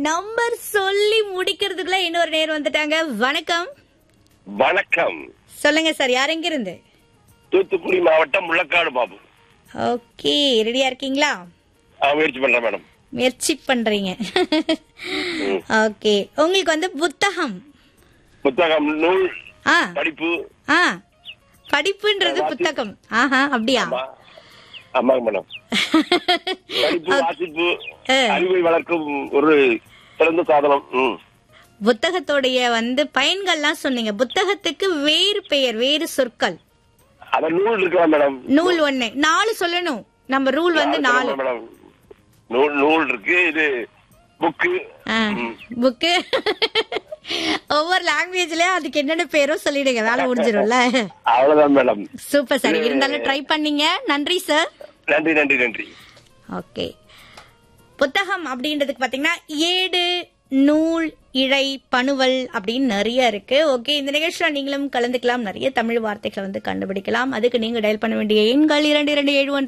Number சொல்லி முடிக்கிறதுக்குள்ள இன்னொரு நேர் வந்துட்டாங்க வணக்கம் வணக்கம் சொல்லுங்க சார் யார் எங்க இருந்து தூத்துக்குடி மாவட்டம் முள்ளக்காடு பாபு ஓகே ரெடியா இருக்கீங்களா ஆ, முயற்சி பண்றேன் மேடம் முயற்சி பண்றீங்க ஓகே உங்களுக்கு வந்து புத்தகம் புத்தகம் நூல் ஆ படிப்பு ஆ படிப்புன்றது புத்தகம் ஆஹா அப்படியா ஆமா. ஆமாங்க மேடம் படிப்பு வாசிப்பு ஆ. அறிவை வளர்க்கும் ஒரு சிறந்த சாதனம் ம். புத்தகத்தோடைய வந்து பயன்கள்லாம் சொன்னீங்க புத்தகத்துக்கு வேறு பெயர் வேறு சொற்கள் அத நூல் இருக்கலாம் மேடம் நூல் ஒண்ணு நாலு சொல்லணும் நம்ம ரூல் வந்து நாலு மேடம் நூல் நூல் இருக்கு இது புக்கு புக்கு ஒவ்வொரு லாங்குவேஜ்ல அதுக்கு என்னென்ன பேரோ சொல்லிடுங்க வேலை முடிஞ்சிடும்ல அவ்வளவுதான் மேடம் சூப்பர் சார் இருந்தாலும் ட்ரை பண்ணீங்க நன்றி சார் நன்றி நன்றி நன்றி ஓகே புத்தகம் அப்படின்றதுக்கு பாத்தீங்கன்னா ஏடு நூல் இழை பணுவல் அப்படின்னு நிறைய இருக்கு ஓகே இந்த நிகழ்ச்சியில நீங்களும் கலந்துக்கலாம் நிறைய தமிழ் வார்த்தைகளை வந்து கண்டுபிடிக்கலாம் அதுக்கு நீங்க டயல் பண்ண வேண்டிய எண்கள் இரண்டு இரண்டு ஏழு ஒன்று